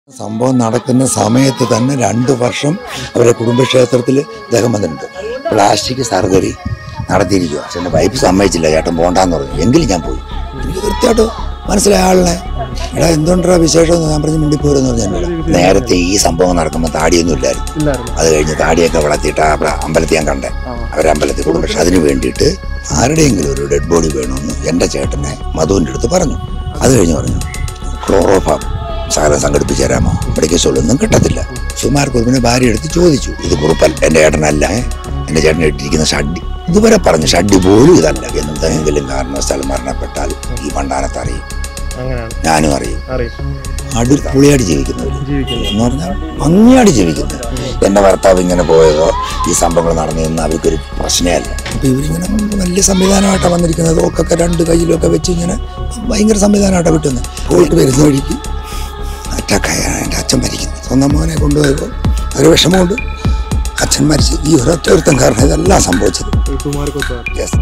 സംഭവം നടക്കുന്ന സമയത്ത് തന്നെ രണ്ട് വർഷം അവരുടെ കുടുംബക്ഷേത്രത്തിൽ ഇദ്ദേഹം വന്നിട്ടുണ്ട് പ്ലാസ്റ്റിക് സർജറി നടത്തിയിരിക്കുക പക്ഷെ വൈഫ് സമ്മതിച്ചില്ല ചേട്ടൻ പോകണ്ടെന്ന് പറഞ്ഞു എങ്കിലും ഞാൻ പോയി എനിക്ക് കൃത്യമായിട്ട് മനസ്സിലായ ആളിനെ എടാ എന്തുകൊണ്ടാ വിശേഷം എന്ന് ഞാൻ പറഞ്ഞ് മിണ്ടിപ്പോരെന്ന് പറഞ്ഞു എന്നോട് നേരത്തെ ഈ സംഭവം നടക്കുമ്പോൾ താടിയൊന്നും ഇല്ലായിരുന്നു ഇല്ലായിരുന്നു അത് കഴിഞ്ഞ് താടിയൊക്കെ വളർത്തിയിട്ട് അവിടെ അമ്പലത്തിൽ ഞാൻ കണ്ടേ ആ. അവരമ്പലത്തിൽ കൂടും പക്ഷെ അതിന് വേണ്ടിയിട്ട് ആരുടെയെങ്കിലും ഒരു ഡെഡ് ബോഡി വേണമെന്ന് എൻ്റെ ചേട്ടനെ മധുവിൻ്റെ അടുത്ത് പറഞ്ഞു അത് കഴിഞ്ഞ് പറഞ്ഞു ക്ലോറോഫാം സകലം സംഘടിപ്പിച്ച് തരാമോ മെഡിക്കൽ സ്റ്റോളൊന്നും കിട്ടത്തില്ല സുമാർ കുറുപ്പിനെ ഭാര്യ എടുത്ത് ചോദിച്ചു ഇത് കുറുപ്പൽ എൻ്റെ ചേട്ടനല്ല ഏ? എൻ്റെ ചേട്ടൻ ഇട്ടിരിക്കുന്ന ഷഡ്ഡി ഇതുവരെ പറഞ്ഞു ഷഡ്ഡി പോലും ഇതല്ല എന്തെങ്കിലും കാരണവശാൽ മരണപ്പെട്ടാൽ ഈ പണ്ടാനത്ത് അറിയും അങ്ങനെയാണ് ഞാനും അറിയും അറിയാം അടിപൊളിയായിട്ട് ജീവിക്കുന്നവർ ജീവിക്കുന്നത് എന്ന് പറഞ്ഞാൽ ഭംഗിയായിട്ട് ജീവിക്കുന്നത് എൻ്റെ ഭർത്താവ് ഇങ്ങനെ പോയതോ ഈ സംഭവങ്ങൾ നടന്നതെന്ന് അവർക്കൊരു പ്രശ്നമല്ല അപ്പോൾ ഇവരിങ്ങനെ വലിയ സംവിധാനമായിട്ടാണ് വന്നിരിക്കുന്നത് ഓക്കൊക്കെ രണ്ട് കയ്യിലൊക്കെ വെച്ച് ഇങ്ങനെ ഭയങ്കര സംവിധാനമായിട്ടാണ് വിട്ടുന്നത് പോയിട്ട് വരുന്ന വഴിക്ക് അറ്റാക്കായാണ് എൻ്റെ അച്ഛൻ മരിക്കുന്നത് സ്വന്തം മോനെ കൊണ്ടുപോയപ്പോൾ ഒരു വിഷമമുണ്ട് അച്ഛൻ മരിച്ചു ഈ ഒരൊറ്റ ഒരുത്തം കാരണം ഇതെല്ലാം സംഭവിച്ചത് സുമാർക്കൊത്ത യെസ്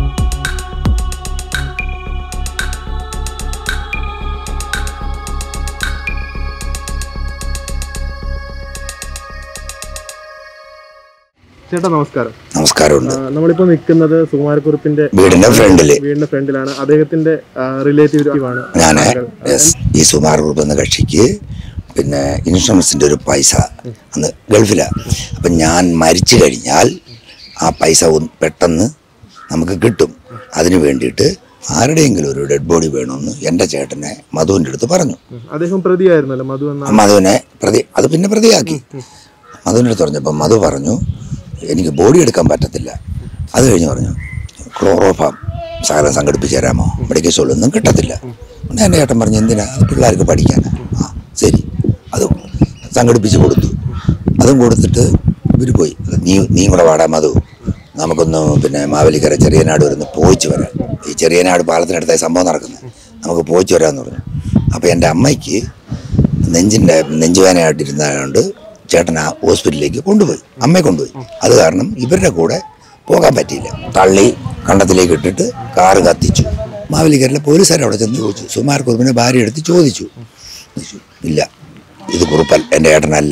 ചേട്ടാ നമസ്കാരം നമസ്കാരമുണ്ട് ആ, നമ്മളിപ്പോ നിൽക്കുന്നത് സുകുമാരക്കുറുപ്പിന്റെ വീടിൻ്റെ ഫ്രണ്ടിൽ വീടിന്റെ ഫ്രണ്ടിലാണ് അദ്ദേഹത്തിന്റെ റിലേറ്റീവ് ആണ് ഞാൻ യെസ് ഈ സുമാർ ഗ്രൂപ്പ് എന്ന കക്ഷിക്ക് പിന്നെ ഇൻഷുറൻസിൻ്റെ ഒരു പൈസ അന്ന് ഗൾഫിലാണ് അപ്പം ഞാൻ മരിച്ചു കഴിഞ്ഞാൽ ആ പൈസ ഒന്ന് പെട്ടെന്ന് നമുക്ക് കിട്ടും അതിന് വേണ്ടിയിട്ട് ആരുടെയെങ്കിലും ഒരു ഡെഡ് ബോഡി വേണമെന്ന് എൻ്റെ ചേട്ടനെ മധുവിൻ്റെ അടുത്ത് പറഞ്ഞു ഉം. അദ്ദേഹം പ്രതിയായിരുന്നല്ലോ മധു എന്ന മധുവിനെ പ്രതി അത് പിന്നെ പ്രതിയാക്കി മധുവിൻ്റെ അടുത്ത് പറഞ്ഞപ്പോൾ മധു പറഞ്ഞു എനിക്ക് ബോഡി എടുക്കാൻ പറ്റത്തില്ല അത് കഴിഞ്ഞ് പറഞ്ഞു ക്ലോറോഫാം സകലം സംഘടിപ്പിച്ച് തരാമോ മെഡിക്കൽ സ്റ്റോളൊന്നും കിട്ടത്തില്ല ഉടനെ എൻ്റെ ചേട്ടൻ പറഞ്ഞു എന്തിനാ അത് പിള്ളേർക്ക് പഠിക്കാനാ ആ ശരി അത് സംഘടിപ്പിച്ച് കൊടുത്തു അതും കൊടുത്തിട്ട് ഇവർ പോയി നീ നീ കൂടെ വാടാ മധു നമുക്കൊന്ന് പിന്നെ മാവേലിക്കര ചെറിയനാട് വരുന്ന പോയിച്ച് വരാം ഈ ചെറിയനാട് പാലത്തിനടുത്തായി സംഭവം നടക്കുന്നത് നമുക്ക് പോയിച്ച് വരാമെന്ന് പറഞ്ഞു അപ്പോൾ എൻ്റെ അമ്മയ്ക്ക് നെഞ്ചിൻ്റെ നെഞ്ചുവേദനയായിട്ടിരുന്നതുകൊണ്ട് ചേട്ടൻ ആ ഹോസ്പിറ്റലിലേക്ക് കൊണ്ടുപോയി അമ്മയെ കൊണ്ടുപോയി അത് കാരണം ഇവരുടെ കൂടെ പോകാൻ പറ്റിയില്ല തള്ളി കണ്ടത്തിലേക്ക് ഇട്ടിട്ട് കാറ് കത്തിച്ചു മാവേലിക്കരയിലെ പോലീസുകാർ അവിടെ ചെന്ന് ചോദിച്ചു സുമാർ കുറുപ്പിനെ ഭാര്യ എടുത്ത് ചോദിച്ചു ചോദിച്ചു, ഇല്ല ഇത് കുറുപ്പൽ എൻ്റെ ചേട്ടനല്ല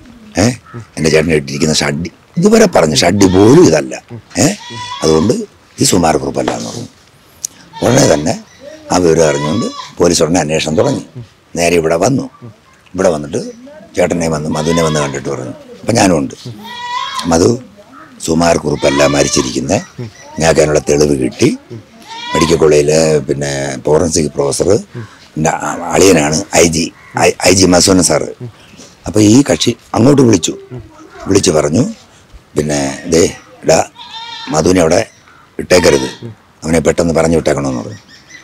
ഏ എൻ്റെ ചേട്ടൻ ഇട്ടിരിക്കുന്ന ഷഡ്ഡി ഇതുവരെ പറഞ്ഞു ഷഡ്ഡി പോലും ഇതല്ല ഏ അതുകൊണ്ട് ഈ സുമാർ കുറുപ്പല്ല എന്ന് പറഞ്ഞു ഉടനെ തന്നെ ആ വിവരം അറിഞ്ഞുകൊണ്ട് പോലീസ് ഉടനെ അന്വേഷണം തുടങ്ങി നേരെ ഇവിടെ വന്നു ഇവിടെ വന്നിട്ട് ചേട്ടനെ വന്ന് മധുവിനെ വന്ന് കണ്ടിട്ട് പറഞ്ഞു അപ്പം ഞാനും ഉണ്ട് മധു സുമാർ കുറുപ്പല്ല മരിച്ചിരിക്കുന്നത് ഞങ്ങൾക്ക് അതിനുള്ള തെളിവ് കിട്ടി മെഡിക്കൽ കോളേജിൽ പിന്നെ ഫോറൻസിക് പ്രൊഫസർ എൻ്റെ അളിയനാണ് I G I G Masuna sir അപ്പോൾ ഈ കക്ഷി അങ്ങോട്ട് വിളിച്ചു വിളിച്ചു പറഞ്ഞു പിന്നെ ദേ ഇടാ മധുവിനെ അവിടെ ഇട്ടേക്കരുത് അവനെ പെട്ടെന്ന് പറഞ്ഞു വിട്ടേക്കണമെന്ന് പറഞ്ഞു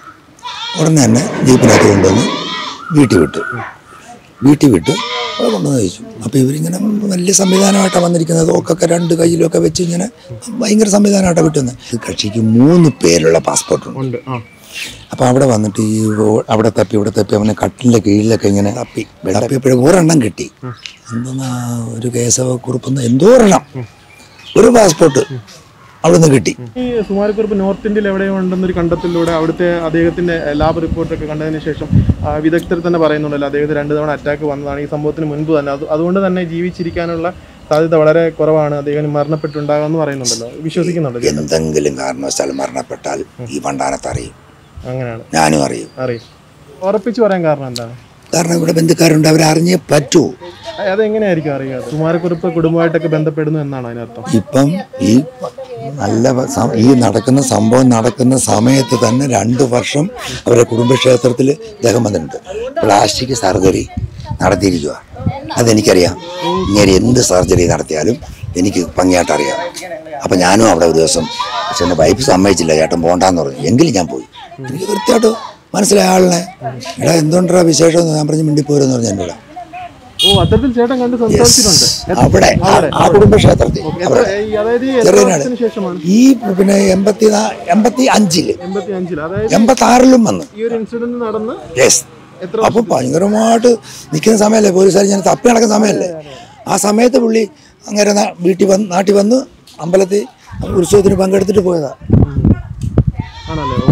ഉടനെ തന്നെ ജീപ്പിനകത്ത് കൊണ്ടുവന്ന് വീട്ടിൽ വിട്ടു വീട്ടിൽ വിട്ട് അവിടെ കൊണ്ടുവന്ന് ചോദിച്ചു അപ്പോൾ ഇവരിങ്ങനെ വലിയ സംവിധാനമായിട്ടാണ് വന്നിരിക്കുന്നത് ഓക്കൊക്കെ രണ്ട് കയ്യിലൊക്കെ വെച്ച് ഇങ്ങനെ ഭയങ്കര സംവിധാനമായിട്ടാണ് വിട്ടുന്നത് ഈ കക്ഷിക്ക് മൂന്ന് പേരുള്ള പാസ്പോർട്ടുണ്ട് ഉണ്ട് ആ അപ്പോൾ അവിടെ വന്നിട്ട് ഈ ഓ- അവിടെ തപ്പി ഇവിടെ തപ്പി അവനെ കട്ടിലിൻ്റെ കീഴിലൊക്കെ ഇങ്ങനെ തപ്പി തപ്പിയപ്പോഴും ഒരെണ്ണം കിട്ടി എന്തോന്നാ ഒരു കേസവ കുറിപ്പെന്ന് എന്തോ ഒരെണ്ണം ഒരു പാസ്പോർട്ട് അവിടുന്ന് കിട്ടി ഈ സുമാരക്കുറുപ്പ് നോർത്ത് ഇന്ത്യയിൽ എവിടെയോ ഉണ്ടെന്നൊരു കണ്ടെത്തലിലൂടെ അവിടുത്തെ അദ്ദേഹത്തിന്റെ ലാബ് റിപ്പോർട്ടൊക്കെ കണ്ടതിന് ശേഷം ആ, വിദഗ്ധർ തന്നെ പറയുന്നുണ്ടല്ലോ അദ്ദേഹത്തിന് രണ്ട് തവണ അറ്റാക്ക് വന്നതാണ് ഈ സംഭവത്തിന് മുൻപ് തന്നെ അത് അതുകൊണ്ട് തന്നെ ജീവിച്ചിരിക്കാനുള്ള സാധ്യത വളരെ കുറവാണ് അദ്ദേഹം മരണപ്പെട്ടുണ്ടാകാമെന്ന് പറയുന്നുണ്ടല്ലോ വിശ്വസിക്കുന്നുണ്ടല്ലോ എന്തെങ്കിലും കാരണവശാൽ മരണപ്പെട്ടാൽ ഈ പണ്ടാനത്ത് അറിയും അങ്ങനെയാണ് ഞാനും അറിയും അറിയും ഉറപ്പിച്ചു പറയാൻ കാരണം എന്താണ് കാരണം ഇവിടെ ബന്ധുക്കാരുണ്ട് അവരറിഞ്ഞേ പറ്റൂ അ- അതെങ്ങനെയായിരിക്കും അറിയാതെ കുമാരക്കുറുപ്പ് കുടുംബമായിട്ടൊക്കെ ബന്ധപ്പെടുന്നു എന്നാണ് അതിനർത്ഥം ഇപ്പം ഈ നല്ല സ- ഈ നടക്കുന്ന സംഭവം നടക്കുന്ന സമയത്ത് തന്നെ രണ്ട് വർഷം അവരുടെ കുടുംബക്ഷേത്രത്തിൽ ഇദ്ദേഹം വന്നിട്ടുണ്ട് പ്ലാസ്റ്റിക് സർജറി നടത്തിയിരിക്കുക അതെനിക്കറിയാം ഇങ്ങനെ എന്ത് സർജറി നടത്തിയാലും എനിക്ക് ഭംഗിയായിട്ട് അറിയാം അപ്പം ഞാനും അവിടെ ഒരു ദിവസം പക്ഷെ എൻ്റെ വൈഫ് സമ്മതിച്ചില്ല ചേട്ടൻ പോകണ്ടെന്ന് പറഞ്ഞു എങ്കിലും ഞാൻ പോയി എനിക്ക് കൃത്യമായിട്ട് മനസ്സിലായ ആളിനെ എടാ എന്തുകൊണ്ടാ വിശേഷം എന്ന് ഞാൻ പറഞ്ഞ് മിണ്ടിപ്പോരെന്ന് പറഞ്ഞു എൻ്റെ കൂടെ ഓ അത്തരത്തിൽ ചേട്ടൻ കണ്ട് സംസാരിച്ചിട്ടുണ്ട് അവിടെ ആ- ആ കുടുംബക്ഷേത്രത്തിൽ എത്ര അവിടെ ഈ അതായത് ഈ എത്ര ചെറിയനാട് വർഷത്തിന് ശേഷമാണ് ഈ പിന്നെ എൺപത്തി നാ- എൺപത്തി അഞ്ചില് എൺപത്തി അഞ്ചിൽ അതായത് എൺപത്തി ആറിലും വന്നു ഈ ഒരു ഇൻസിഡന്റ് നടന്ന് യെസ് എത്ര അപ്പൊ ഭയങ്കരമായിട്ട് നിൽക്കുന്ന സമയമല്ലേ പോലീസുകാർ ഞാൻ തപ്പി നടക്കുന്ന സമയമല്ലേ ആ സമയത്ത് പുള്ളി അങ്ങനെ നാ- വീട്ടിൽ വന്ന് നാട്ടിൽ വന്ന് അമ്പലത്തിൽ ഉത്സവത്തിന് പങ്കെടുത്തിട്ട് പോയതാ ആണല്ലേ ഓക്കെ ഓക്കെ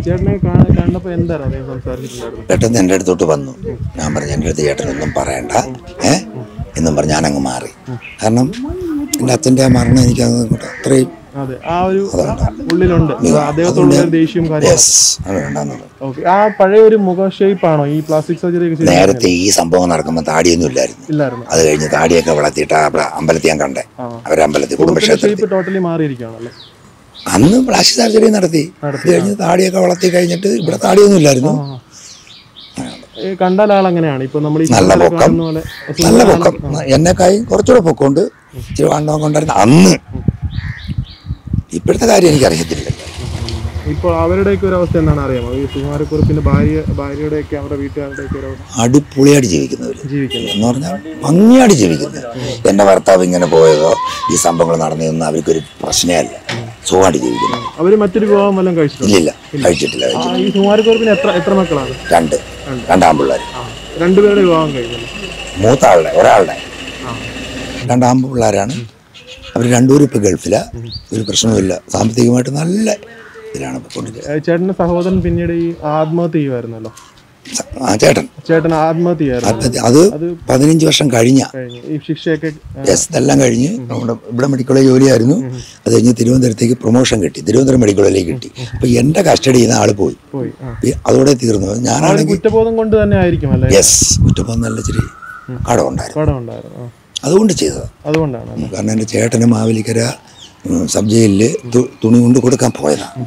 ചേട്ടനെ കാണ- കണ്ടപ്പോ എന്തായിരുന്നു അദ്ദേഹം സംസാരിച്ചിട്ടുണ്ടായിരുന്നു പെട്ടെന്ന് എൻ്റെ അടുത്തോട്ട് വന്നു ഞാൻ പറഞ്ഞു എൻ്റെ അടുത്ത് ചേട്ടനൊന്നും പറയണ്ട ഏ എന്നും പറഞ്ഞ് ഞാനങ്ങ് മാറി കാരണം എൻ്റെ അച്ഛൻ്റെ ആ മരണം എനിക്ക് അങ്ങോട്ട് അത്രയും അതെ ആ ഒരു ഉള്ളിലുണ്ട് അദ്ദേഹത്തോടുള്ള ഒരു ദേഷ്യവും കാര്യം യെസ് അത് വേണ്ടെന്നുള്ളത് ഓക്കെ ആ പഴയ ഒരു മുഖ ഷേപ്പ് ആണോ ഈ പ്ലാസ്റ്റിക് സർജറി ഒക്കെ ചെയ്ത് നേരത്തെ ഈ സംഭവം നടക്കുമ്പോൾ താടിയൊന്നും ഇല്ലായിരുന്നു ഇല്ലായിരുന്നു അത് കഴിഞ്ഞ് താടിയൊക്കെ വളർത്തിയിട്ട് അവിടെ അമ്പലത്തിൽ ഞാൻ കണ്ടേ അവരമ്പലത്തിൽ കുടുംബക്ഷേത്രത്തിൽ ഷേപ്പ് ടോട്ടലി മാറിയിരിക്കുകയാണല്ലേ അന്ന് പ്ലാസ്റ്റിക് സർജറി നടത്തി അത് കഴിഞ്ഞ് താടിയൊക്കെ വളർത്തി കഴിഞ്ഞിട്ട് ഇവിടെ താടിയൊന്നും ഇല്ലായിരുന്നു ഏ, കണ്ടാൽ ആൾ അങ്ങനെയാണ് ഇപ്പൊ നമ്മൾ ഈ നല്ല സിനിമയിൽ പൊക്കം കാണുന്ന പോലെ നല്ല പൊക്കം എന്നെക്കായി കുറച്ചുകൂടെ പൊക്കമുണ്ട് ഇച്ചിരി വണ്ണം കൊണ്ടായിരുന്നു അന്ന് ഇപ്പോഴത്തെ കാര്യം എനിക്കറിയത്തില്ല ഇപ്പോൾ അവരുടെയൊക്കെ ഒരു അവസ്ഥ എന്താണ് അറിയാമോ ഈ സുകുമാരക്കുറിപ്പിന്റെ ഭാര്യ ഭാര്യയുടെയൊക്കെ അവരുടെ വീട്ടുകാരുടെയൊക്കെ ഒരു അവസ്ഥ അടിപൊളിയായിട്ട് ജീവിക്കുന്നവർ ജീവിക്കുന്നത് എന്ന് പറഞ്ഞാൽ ഭംഗിയായിട്ട് ജീവിക്കുന്നത് എൻ്റെ ഭർത്താവ് ഇങ്ങനെ പോയതോ ഈ സംഭവങ്ങൾ നടന്നതൊന്നും അവർക്കൊരു പ്രശ്നമേ അല്ല സുഖമായിട്ട് ജീവിക്കുന്നു അവര് മറ്റൊരു വിവാഹം വല്ലതും കഴിച്ചിട്ടുണ്ട് ഇല്ലില്ല കഴിച്ചിട്ടില്ല ആ, കഴിച്ചിട്ടില്ല ഈ സുകുമാരക്കുറിപ്പിന് എത്ര എത്ര മക്കളാണ് രണ്ട് രണ്ടാം പിള്ളേർ ആ, രണ്ടുപേരുടെ വിവാഹം കഴിഞ്ഞു മൂത്ത ആളുടെ ഒരാളുടെ ആ രണ്ടാം പിള്ളേരാണ് അവർ രണ്ടുപേരും ഇപ്പോൾ ഗൾഫിലാണ് ഒരു പ്രശ്നവുമില്ല സാമ്പത്തികമായിട്ട് നല്ല ഇതിലാണ് പോയിക്കൊണ്ടിരിക്കുന്നത് ഏ, ചേട്ടന്റെ സഹോദരൻ പിന്നീട് ഈ ആത്മഹത്യ ചെയ്യുമായിരുന്നല്ലോ ആ ചേട്ടൻ ചേട്ടൻ ആത്മഹത്യ ചെയ്യായിരുന്നു ആത്മഹത്യ- അത് പതിനഞ്ച് വർഷം കഴിഞ്ഞ കഴിഞ്ഞു ഈ ശിക്ഷയൊക്കെ ആ, യെസ് ഇതെല്ലാം കഴിഞ്ഞ് നമ്മുടെ ഇവിടെ മെഡിക്കൽ കോളേജ് ജോലിയായിരുന്നു അത് കഴിഞ്ഞ് തിരുവനന്തപുരത്തേക്ക് പ്രൊമോഷൻ കിട്ടി തിരുവനന്തപുരം മെഡിക്കൽ കോളേജിലേക്ക് കിട്ടി അപ്പോൾ എൻ്റെ കസ്റ്റഡിയിൽ നിന്ന് ആൾ പോയി പോയി ആ ഈ അതോടെ തീർന്നു ആ ഒരു ഞാനാണെങ്കിൽ കുറ്റബോധം കൊണ്ട് തന്നെ ആയിരിക്കും അല്ലേ യെസ് കുറ്റപ്പം നല്ല ഇച്ചിരി കടം ഉണ്ടായിരുന്നു കടം ഉണ്ടായിരുന്നു ആ, അതുകൊണ്ട് ചെയ്തത് അതുകൊണ്ടാണ് അല്ലേ? കാരണം എൻ്റെ ചേട്ടന് മാവേലിക്കര ഉം, സബ് ജയിലിൽ തു- തുണി കൊണ്ട് കൊടുക്കാൻ പോയതാണ്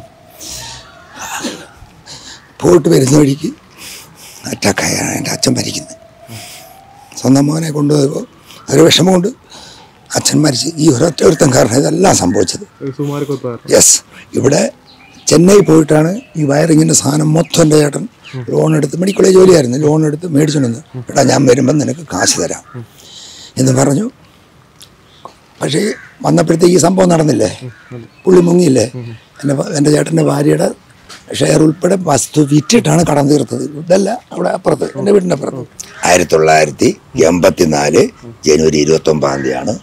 പോയിട്ട് വരുന്ന വഴിക്ക് അറ്റാക്കായാണ് എൻ്റെ അച്ഛൻ മരിക്കുന്നത് സ്വന്തം മോനെ കൊണ്ടുപോയപ്പോൾ ഒരു വിഷമം കൊണ്ട് അച്ഛൻ മരിച്ച് ഈ ഒരൊറ്റ ഒരുത്തം കാരണം ഇതെല്ലാം സംഭവിച്ചത് ഈ സുകുമാരക്കുറിപ്പ് യെസ് ഇവിടെ ചെന്നൈ പോയിട്ടാണ് ഈ വയറിങ്ങിൻ്റെ സാധനം മൊത്തം എൻ്റെ ചേട്ടൻ ലോൺ എടുത്ത് മെഡിക്കൽ കോളേജ് ജോലിയായിരുന്നു ലോൺ എടുത്ത് മേടിച്ചുകൊണ്ടെന്ന് എടാ ഞാൻ വരുമ്പം നിനക്ക് കാശ് തരാം എന്ന് പറഞ്ഞു പക്ഷേ വന്നപ്പോഴത്തേക്ക് ഈ സംഭവം നടന്നില്ലേ പുള്ളി മുങ്ങിയില്ലേ എൻ്റെ ഭ- എൻ്റെ ചേട്ടൻ്റെ ഭാര്യയുടെ ഷെയർ ഉൾപ്പെടെ വസ്തു വിറ്റിട്ടാണ് കടം തീർത്തത് ഇതല്ല അവിടെ അപ്പുറത്ത് എൻ്റെ വീടിൻ്റെ അപ്പുറത്ത് ആയിരത്തി തൊള്ളായിരത്തി എൺപത്തി നാല് ജനുവരി ഇരുപത്തി ഒമ്പതാം തീയതിയാണ്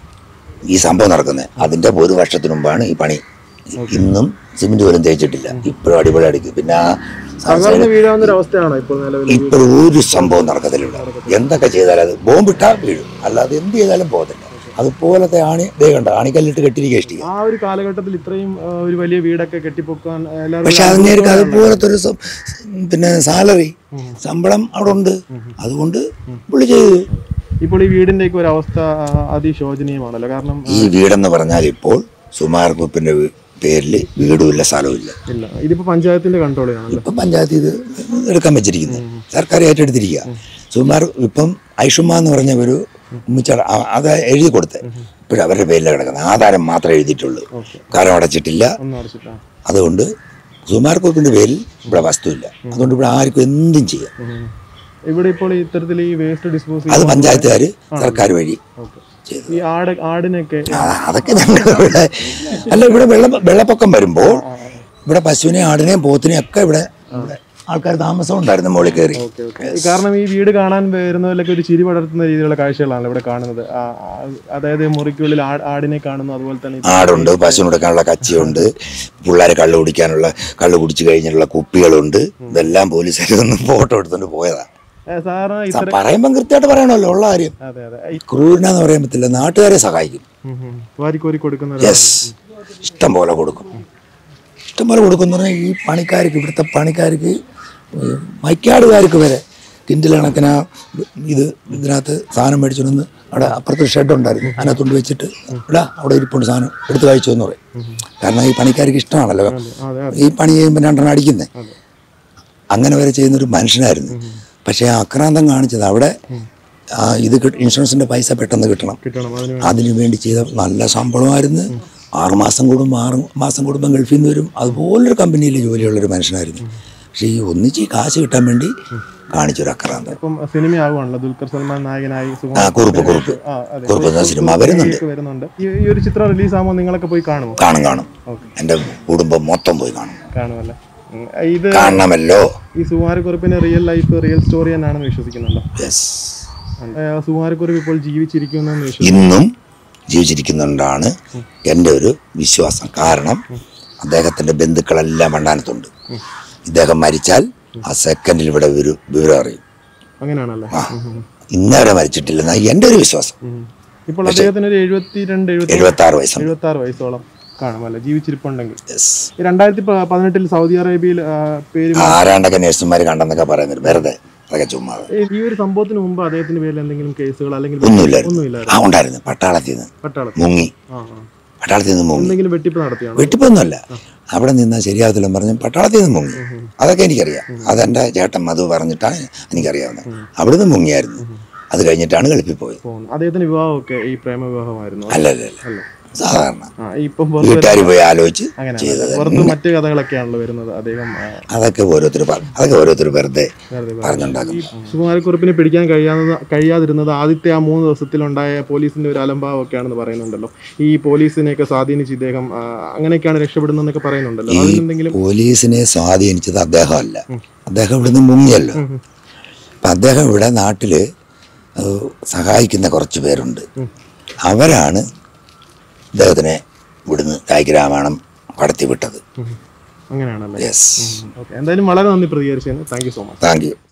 ഈ സംഭവം നടക്കുന്നത് അതിൻ്റെ ഒരു വർഷത്തിന് മുമ്പാണ് ഈ പണി ഇന്നും സിമെന്റ് പോലും തേച്ചിട്ടില്ല ഇപ്പോഴും അടിപൊളി അടിക്കും പിന്നെ ആ തകർന്ന് വീഴാവുന്ന ഒരു അവസ്ഥയാണോ ഇപ്പോൾ നിലവിൽ ഇപ്പോഴും ഒരു സംഭവം നടക്കത്തില്ല ഇവിടെ എന്തൊക്കെ ചെയ്താലും അത് ബോംബിട്ടാൽ വീഴും അല്ലാതെ എന്ത് ചെയ്താലും പോകത്തില്ല അതുപോലത്തെ ആണി ദേ കണ്ട ആണിക്കല്ലിട്ട് കെട്ടിരിക്കുക ഇഷ്ടിക ആ ഒരു കാലഘട്ടത്തിൽ ഇത്രയും ആ, ഒരു വലിയ വീടൊക്കെ കെട്ടിപ്പൊക്കാൻ എല്ലാവരും പക്ഷെ അങ്ങേർക്ക് അതുപോലത്തെ ഒരു സം- പിന്നെ സാലറി ശമ്പളം അവിടെ ഉണ്ട് അതുകൊണ്ട് പുള്ളി ചെയ്തു ഇപ്പോൾ ഈ വീടിന്റെ ഒക്കെ ഒരു അവസ്ഥ ആ, അതിശോചനീയമാണല്ലോ കാരണം ഈ വീടെന്ന് പറഞ്ഞാൽ ഇപ്പോൾ സുമാർ കുപ്പിന്റെ പേരിൽ വീടുമില്ല സ്ഥലവുമില്ല ഇല്ല ഇതിപ്പോ പഞ്ചായത്തിന്റെ കൺട്രോളിലാണല്ലോ ഇപ്പം പഞ്ചായത്ത് ഇത് എടുക്കാൻ വെച്ചിരിക്കുന്നത് സർക്കാർ ഏറ്റെടുത്തിരിക്കുക സുമാർ ഇപ്പം ഐഷുമ എന്ന് പറഞ്ഞ ഒരു ഉമ്മിച്ച അത് എഴുതി കൊടുത്തത് ഇപ്പോഴും അവരുടെ പേരിലാണ് കിടക്കുന്നത് ആധാരം മാത്രമേ എഴുതിയിട്ടുള്ളൂ കാലം അടച്ചിട്ടില്ല ഒന്നും അടച്ചിട്ടാ അതുകൊണ്ട് സുമാർ കുപ്പിന്റെ പേരിൽ ഇവിടെ വസ്തുവില്ല അതുകൊണ്ട് ഇവിടെ ആർക്കും എന്തും ചെയ്യാം ഉം. ഇവിടെ ഇപ്പോൾ ഇത്തരത്തിൽ ഈ വേസ്റ്റ് ഡിസ്പോസ് അത് പഞ്ചായത്തുകാർ സർക്കാർ വഴി ഓക്കെ ചെയ്തു ഈ ആട് ആടിനൊക്കെ ആ, അതൊക്കെ ഞങ്ങൾ ഇവിടെ അല്ല ഇവിടെ വെള്ളം വെള്ളപ്പൊക്കം വരുമ്പോൾ ഇവിടെ പശുവിനെയും ആടിനെയും പോത്തിനെയും ഒക്കെ ഇവിടെ ഇവിടെ ആൾക്കാർ താമസം ഉണ്ടായിരുന്നു മുകളിൽ കയറി ഓക്കെ ഓക്കെ കാരണം ഈ വീട് കാണാൻ വരുന്നവരിലൊക്കെ ഒരു ചിരി പടർത്തുന്ന രീതിയിലുള്ള കാഴ്ചകളാണ് ഇവിടെ കാണുന്നത് ആ, ആ, അതായത് മുറിക്കുള്ളിൽ ആ- ആടിനെ കാണുന്നു അതുപോലെ തന്നെ ഇത് ആടുണ്ട് പശുവിന് കൊടുക്കാനുള്ള കച്ചിയുണ്ട് പിള്ളേരെ കള്ള് കുടിക്കാനുള്ള കള്ള് കുടിച്ചു കഴിഞ്ഞിട്ടുള്ള കുപ്പികളുണ്ട് ഇതെല്ലാം പോലീസുകാർ ഒന്ന് ഫോട്ടോ എടുത്തുകൊണ്ട് പോയതാ ഏ, സാറിന് ഇത്ര പറയുമ്പം കൃത്യമായിട്ട് പറയണമല്ലോ ഉള്ള കാര്യം അതെ അതെ ഈ- ക്രൂരനെന്ന് പറയാൻ പറ്റില്ല നാട്ടുകാരെ സഹായിക്കും ഉം, ഉം. വാരിക്കോരി കൊടുക്കുന്ന ഒരു- യെസ് ഇഷ്ടം പോലെ കൊടുക്കും ഇഷ്ടം പോലെ കൊടുക്കും എന്ന് പറഞ്ഞാൽ ഈ പണിക്കാർക്ക് ഇവിടുത്തെ പണിക്കാർക്ക് ഈ മൈക്കാടുകാർക്ക് വരെ കിൻഡിൽ കണക്കിന് ആ ഇത് ഇതിനകത്ത് സാധനം മേടിച്ചോണ്ട് അവിടെ അപ്പുറത്ത് ഷെഡ് ഉണ്ടായിരുന്നു അതിനകത്തുകൊണ്ട് വെച്ചിട്ട് ഇവിടെ അവിടെ ഇരിപ്പുണ്ട് സാധനം എടുത്ത് കഴിച്ചു എന്ന് പറയും കാരണം ഈ പണിക്കാർക്ക് ഇഷ്ടമാണല്ലോ അതെ അതെ ഈ പണി ചെയ്യുമ്പോൾ രണ്ടെണ്ണം അടിക്കുന്നത് അങ്ങനെ വരെ ചെയ്യുന്നൊരു മനുഷ്യനായിരുന്നു പക്ഷേ ആ അക്രാന്തം കാണിച്ചത് അവിടെ ആ ഇത് കിട്ട- ഇൻഷുറൻസിന്റെ പൈസ പെട്ടെന്ന് കിട്ടണം കിട്ടണം അതിന് അതിനു വേണ്ടി ചെയ്ത നല്ല ശമ്പളമായിരുന്നു ആറ് മാസം കൂടുമ്പോൾ ആറ് മാസം കൂടുമ്പോൾ ഗൾഫിൽ നിന്ന് വരും അതുപോലൊരു കമ്പനിയിൽ ജോലിയുള്ളൊരു മനുഷ്യനായിരുന്നു പക്ഷേ ഈ ഒന്നിച്ച് ഈ കാശ് കിട്ടാൻ വേണ്ടി കാണിച്ചൊരു അക്രാന്തം ഇപ്പം സിനിമ ആവുകയാണല്ലോ ദുൽഖർ സൽമാൻ നായകനായി സുകുമാർ ആ കുറുപ്പ് കുറുപ്പ് ആ, അതെ. കുറുപ്പ് എന്ന സിനിമ വരുന്നുണ്ട് ഒക്കെ വരുന്നുണ്ട് ഈ ഈ ഒരു ചിത്രം റിലീസ് ആകുമ്പോൾ നിങ്ങളൊക്കെ പോയി കാണുമോ കാണും കാണും ഓക്കെ എൻ്റെ കുടുംബം മൊത്തം പോയി കാണും കാണുമല്ലേ ഉം. ഇത് കാണണമല്ലോ ഈ സുകുമാരക്കുറിപ്പിന്റെ റിയൽ ലൈഫ് റിയൽ സ്റ്റോറി തന്നെയാണെന്ന് വിശ്വസിക്കുന്നുണ്ടോ യെസ് ഏ, സുകുമാരക്കുറിപ്പ് ഇപ്പോൾ ജീവിച്ചിരിക്കുന്നു എന്ന് വിശ്വസിക്കുന്നു ഇന്നും ജീവിച്ചിരിക്കുന്നുണ്ടാണ് എൻ്റെ ഒരു വിശ്വാസം കാരണം അദ്ദേഹത്തിൻ്റെ ബന്ധുക്കളെല്ലാം വണ്ടാനത്തുണ്ട് ഇദ്ദേഹം മരിച്ചാൽ ആ സെക്കൻഡിൽ ഇവിടെ ഒരു വിവരം അറിയും അങ്ങനെയാണല്ലേ ഉം, ഉം, ഇന്നവരെ മരിച്ചിട്ടില്ലെന്നാണ് എൻ്റെ ഒരു വിശ്വാസം ഉം. ഇപ്പോൾ അദ്ദേഹത്തിന് ഒരു എഴുപത്തിരണ്ട് എഴുപത്തി എഴുപത്തി ആറ് വയസ്സുണ്ട് എഴുപത്തി ആറ് വയസ്സോളം കാണും അല്ലെ ജീവിച്ചിരിപ്പുണ്ടെങ്കിൽ യെസ് ഈ രണ്ടായിരത്തി പ- പതിനെട്ടിൽ സൗദി അറേബ്യയിൽ ആ, പേര് ആരാണ്ടൊക്കെ നഴ്സുമാർ കണ്ടെന്നൊക്കെ പറയുന്നത് വെറുതെ അതൊക്കെ ചുമ്മാ ഈ ഈ ഒരു സംഭവത്തിന് മുമ്പ് അദ്ദേഹത്തിന്റെ പേരിൽ എന്തെങ്കിലും കേസുകൾ അല്ലെങ്കിൽ ഒന്നുമില്ലായിരുന്നു ഒന്നുമില്ലായിരുന്നു ആ ഉണ്ടായിരുന്നു പട്ടാളത്തിൽ നിന്ന് പട്ടാളത്തിൽ മുങ്ങി ആ ആ. പട്ടാളത്തിൽ നിന്ന് മുങ്ങി എന്തെങ്കിലും വെട്ടിപ്പ് നടത്തിയാണോ വെട്ടിപ്പൊന്നുമല്ല അവിടെ നിന്നാൽ ശരിയാകത്തില്ലെന്ന് പറഞ്ഞ് പട്ടാളത്തിൽ നിന്ന് മുങ്ങി അതൊക്കെ എനിക്കറിയാം അതെൻ്റെ ചേട്ടൻ മധു പറഞ്ഞിട്ടാണ് എനിക്കറിയാവുന്നത് അവിടുന്ന് മുങ്ങിയായിരുന്നു അത് കഴിഞ്ഞിട്ടാണ് ഗൾഫിൽ പോയത് പോകുന്നു അദ്ദേഹത്തിന്റെ വിവാഹമൊക്കെ ഈ പ്രേമ വിവാഹമായിരുന്നു അല്ല അല്ല അല്ല അല്ല സാധാരണ ആ ഇപ്പം പുറത്ത് വീട്ടുകാർ പോയി ആലോചിച്ച് അങ്ങനെയാണ് ചെയ്തത് പുറത്ത് മറ്റു കഥകളൊക്കെയാണല്ലോ വരുന്നത് അദ്ദേഹം ആ, അതൊക്കെ ഓരോരുത്തർ അതൊക്കെ ഓരോരുത്തർ വെറുതെ വെറുതെ പറ- പറഞ്ഞുണ്ടാക്കും സുകുമാരക്കുറിപ്പിനെ പിടിക്കാൻ കഴിയാതെ കഴിയാതിരുന്നത് ആദ്യത്തെ ആ മൂന്ന് ദിവസത്തിലുണ്ടായ പോലീസിന്റെ ഒരു അലംഭാവമൊക്കെയാണെന്ന് പറയുന്നുണ്ടല്ലോ ഈ പോലീസിനെയൊക്കെ സ്വാധീനിച്ച് ഇദ്ദേഹം ആ, അങ്ങനെയൊക്കെയാണ് രക്ഷപ്പെടുന്നതെന്നൊക്കെ പറയുന്നുണ്ടല്ലോ അതിനെന്തെങ്കിലും പോലീസിനെ സ്വാധീനിച്ചത് അദ്ദേഹമല്ല അദ്ദേഹം ഇവിടുന്ന് മുങ്ങിയല്ലോ അപ്പം അദ്ദേഹം ഇവിടെ നാട്ടിൽ സഹായിക്കുന്ന കുറച്ച് പേരുണ്ട് അവരാണ് ഇദ്ദേഹത്തിനെ ഇവിടുന്ന് രാമരാമായണം കടത്തി വിട്ടത് അങ്ങനെയാണല്ലേ യെസ് ഓക്കെ എന്തായാലും വളരെ നന്ദി പ്രതികരിച്ചതിന് thank you so much thank U